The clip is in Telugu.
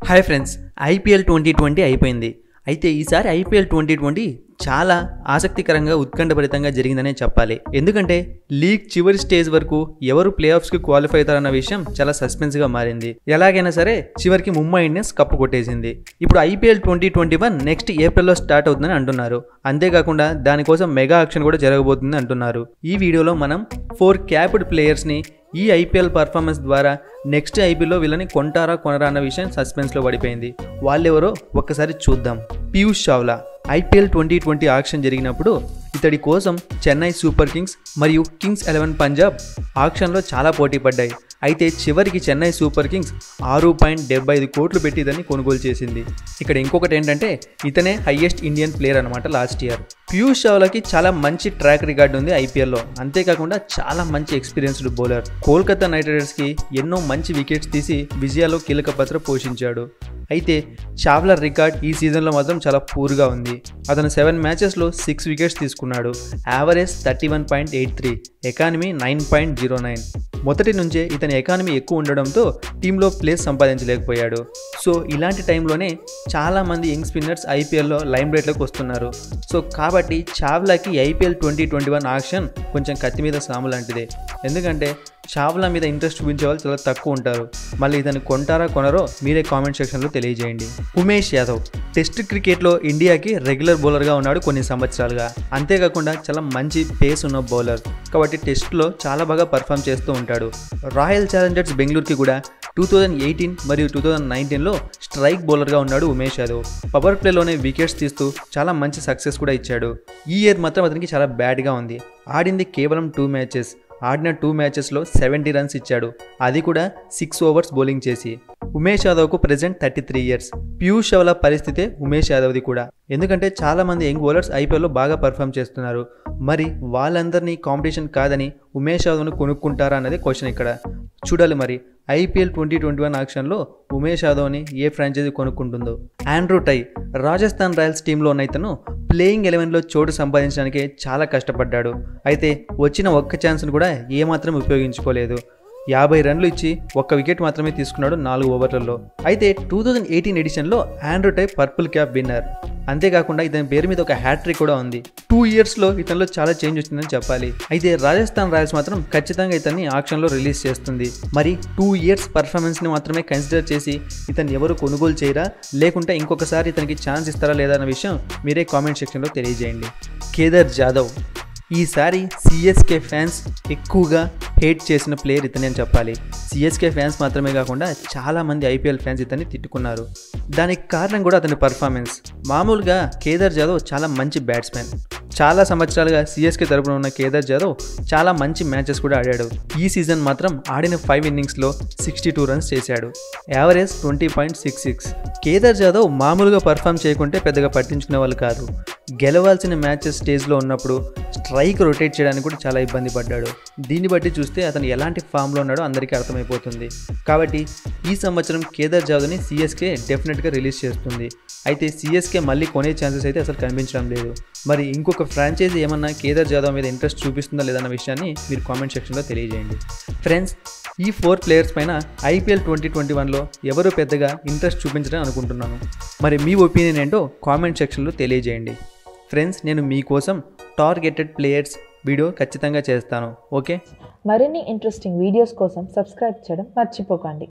hi friends IPL twenty twenty అయిపోయింది అయితే ఈసారి ఐపీఎల్ ట్వంటీ ట్వంటీ చాలా ఆసక్తికరంగా ఉత్కంఠభరితంగా జరిగిందనే చెప్పాలి ఎందుకంటే లీగ్ చివరి స్టేజ్ వరకు ఎవరు ప్లే ఆఫ్స్కి క్వాలిఫై అవుతారన్న విషయం చాలా సస్పెన్స్గా మారింది ఎలాగైనా సరే చివరికి ముంబై ఇండియన్స్ కప్పు కొట్టేసింది ఇప్పుడు IPL twenty twenty one next ఏప్రిల్లో స్టార్ట్ అవుతుందని అంటున్నారు అంతేకాకుండా దానికోసం మెగా ఆక్షన్ కూడా జరగబోతుంది అంటున్నారు ఈ వీడియోలో మనం ఫోర్ క్యాప్డ్ ప్లేయర్స్ని ఈ ఐపీఎల్ పర్ఫార్మెన్స్ ద్వారా నెక్స్ట్ ఐపీఎల్లో వీళ్ళని కొంటారా కొనరా అన్న విషయం సస్పెన్స్లో పడిపోయింది వాళ్ళెవరో ఒక్కసారి చూద్దాం Piyush Chawla IPL twenty twenty auction జరిగినప్పుడు ఇతడి కోసం చెన్నై సూపర్ కింగ్స్ మరియు కింగ్స్ ఎలెవెన్ పంజాబ్ ఆక్షన్లో చాలా పోటీ పడ్డాయి అయితే చివరికి చెన్నై సూపర్ కింగ్స్ ఆరు పాయింట్ డెబ్బై ఐదు కోట్లు పెట్టి ఇతన్ని కొనుగోలు చేసింది ఇక్కడ ఇంకొకటి ఏంటంటే ఇతనే హయ్యెస్ట్ ఇండియన్ ప్లేయర్ అనమాట లాస్ట్ ఇయర్ పీయూష్ చావ్లాకి చాలా మంచి ట్రాక్ రికార్డు ఉంది ఐపీఎల్లో అంతేకాకుండా చాలా మంచి ఎక్స్పీరియన్స్డ్ బౌలర్ కోల్కతా నైట్ రైడర్స్కి ఎన్నో మంచి వికెట్స్ తీసి విజయాలో కీలక పాత్ర పోషించాడు అయితే చావ్లా రికార్డ్ ఈ సీజన్లో మాత్రం చాలా పూర్గా ఉంది అతను సెవెన్ మ్యాచెస్లో సిక్స్ వికెట్స్ తీసుకున్నాడు average thirty one point eight three economy nine point zero nine మొదటి నుంచే ఇతని ఎకానమీ ఎక్కువ ఉండడంతో టీంలో ప్లేస్ సంపాదించలేకపోయాడు సో ఇలాంటి టైంలోనే చాలామంది యంగ్ స్పిన్నర్స్ ఐపీఎల్లో లైమ్ లైట్లోకి వస్తున్నారు సో కాబట్టి చావ్లాకి IPL twenty twenty one auction కొంచెం కత్తి మీద సాము లాంటిదే ఎందుకంటే చావ్లా మీద ఇంట్రెస్ట్ చూపించే వాళ్ళు చాలా తక్కువ ఉంటారు మళ్ళీ ఇతను కొంటారా కొనరో మీరే కామెంట్ సెక్షన్లో తెలియజేయండి ఉమేష్ యాదవ్ టెస్ట్ క్రికెట్లో ఇండియాకి రెగ్యులర్ బౌలర్గా ఉన్నాడు కొన్ని సంవత్సరాలుగా అంతేకాకుండా చాలా మంచి పేస్ ఉన్న బౌలర్ కాబట్టి టెస్ట్లో చాలా బాగా పర్ఫామ్ చేస్తూ ఉంటాడు రాయల్ ఛాలెంజర్స్ బెంగళూరుకి కూడా టూ థౌజండ్ ఎయిటీన్ మరియు టూ థౌజండ్ నైన్టీన్లో స్ట్రైక్ బౌలర్గా ఉన్నాడు ఉమేష్ యాదవ్ పవర్ ప్లేలోనే వికెట్స్ తీస్తూ చాలా మంచి సక్సెస్ కూడా ఇచ్చాడు ఈ ఇయర్ మాత్రం అతనికి చాలా బ్యాడ్గా ఉంది ఆడింది కేవలం టూ మ్యాచెస్ ఆడిన టూ మ్యాచెస్లో సెవెంటీ రన్స్ ఇచ్చాడు అది కూడా సిక్స్ ఓవర్స్ బౌలింగ్ చేసి ఉమేష్ యాదవ్కు present thirty three years Piyush Chawla పరిస్థితే ఉమేష్ యాదవ్ది కూడా ఎందుకంటే చాలామంది యంగ్ బౌలర్స్ ఐపీఎల్లో బాగా పర్ఫామ్ చేస్తున్నారు మరి వాళ్ళందరినీ కాంపిటీషన్ కాదని ఉమేష్ యాదవ్ను కొనుక్కుంటారా అన్నది క్వశ్చన్ ఇక్కడ చూడాలి మరి ఐపీఎల్ ట్వంటీ ట్వంటీ వన్ ఆక్షన్లో ఉమేష్ యాదవ్ని ఏ ఫ్రాంచైజీ కొనుక్కుంటుందో ఆండ్రూ టై రాజస్థాన్ రాయల్స్ టీంలో ఉన్న ఇతను ప్లేయింగ్ ఎలెవెన్లో చోటు సంపాదించడానికి చాలా కష్టపడ్డాడు అయితే వచ్చిన ఒక్క ఛాన్స్ను కూడా ఏమాత్రం ఉపయోగించుకోలేదు యాభై రన్లు ఇచ్చి ఒక్క వికెట్ మాత్రమే తీసుకున్నాడు నాలుగు ఓవర్లలో అయితే టూ థౌజండ్ ఎయిటీన్ ఎడిషన్లో Andrew Tye purple cap winner అంతేకాకుండా ఇతని పేరు మీద ఒక హ్యాట్రిక్ కూడా ఉంది టూ ఇయర్స్లో ఇతనిలో చాలా చేంజ్ వచ్చిందని చెప్పాలి అయితే రాజస్థాన్ రాయల్స్ మాత్రం ఖచ్చితంగా ఇతన్ని ఆక్షన్లో రిలీజ్ చేస్తుంది మరి టూ ఇయర్స్ పర్ఫార్మెన్స్ని మాత్రమే కన్సిడర్ చేసి ఇతన్ని ఎవరు కొనుగోలు చేయరా లేకుంటే ఇంకొకసారి ఇతనికి ఛాన్స్ ఇస్తారా లేదా అన్న విషయం మీరే కామెంట్ సెక్షన్లో తెలియజేయండి కేదార్ జాదవ్ ఈసారి సిఎస్కే ఫ్యాన్స్ ఎక్కువగా హేట్ చేసిన ప్లేయర్ ఇతనే అని చెప్పాలి సిఎస్కే ఫ్యాన్స్ మాత్రమే కాకుండా చాలామంది ఐపీఎల్ ఫ్యాన్స్ ఇతన్ని తిట్టుకున్నారు దానికి కారణం కూడా అతని పర్ఫార్మెన్స్ మామూలుగా కేదార్ జాదవ్ చాలా మంచి బ్యాట్స్మెన్ చాలా సంవత్సరాలుగా సిఎస్కే తరపున ఉన్న కేదార్ జాదవ్ చాలా మంచి మ్యాచెస్ కూడా ఆడాడు ఈ సీజన్ మాత్రం ఆడిన ఫైవ్ ఇన్నింగ్స్లో సిక్స్టీ టూ రన్స్ చేశాడు average twenty point six six Kedar Jadhav మామూలుగా పర్ఫామ్ చేయకుంటే పెద్దగా పట్టించుకునే వాళ్ళు కాదు గెలవాల్సిన మ్యాచెస్ స్టేజ్లో ఉన్నప్పుడు స్ట్రైక్ రొటేట్ చేయడానికి కూడా చాలా ఇబ్బంది పడ్డాడు దీన్ని బట్టి చూస్తే అతను ఎలాంటి ఫామ్లో ఉన్నాడో అందరికీ అర్థమైపోతుంది కాబట్టి ఈ సంవత్సరం కేదార్ జాదవ్ని సిఎస్కే డెఫినెట్గా రిలీజ్ చేస్తుంది అయితే సిఎస్కే మళ్ళీ కొనే ఛాన్సెస్ అయితే అసలు కనిపించడం లేదు మరి ఇంకొక ఫ్రాంచైజీ ఏమన్నా కేదార్ జాదవ్ మీద ఇంట్రెస్ట్ చూపిస్తుందా లేదన్న విషయాన్ని మీరు కామెంట్ సెక్షన్లో తెలియజేయండి ఫ్రెండ్స్ ఈ ఫోర్ ప్లేయర్స్ పైన ఐపీఎల్ ట్వంటీ ట్వంటీ వన్లో ఎవరు పెద్దగా ఇంట్రెస్ట్ చూపించడం అనుకుంటున్నాను మరి మీ ఒపీనియన్ ఏంటో కామెంట్ సెక్షన్లో తెలియజేయండి ఫ్రెండ్స్ నేను మీకోసం టార్గెటెడ్ ప్లేయర్స్ వీడియో ఖచ్చితంగా చేస్తాను ఓకే మరిన్ని ఇంట్రెస్టింగ్ వీడియోస్ కోసం సబ్స్క్రైబ్ చేయడం మర్చిపోకండి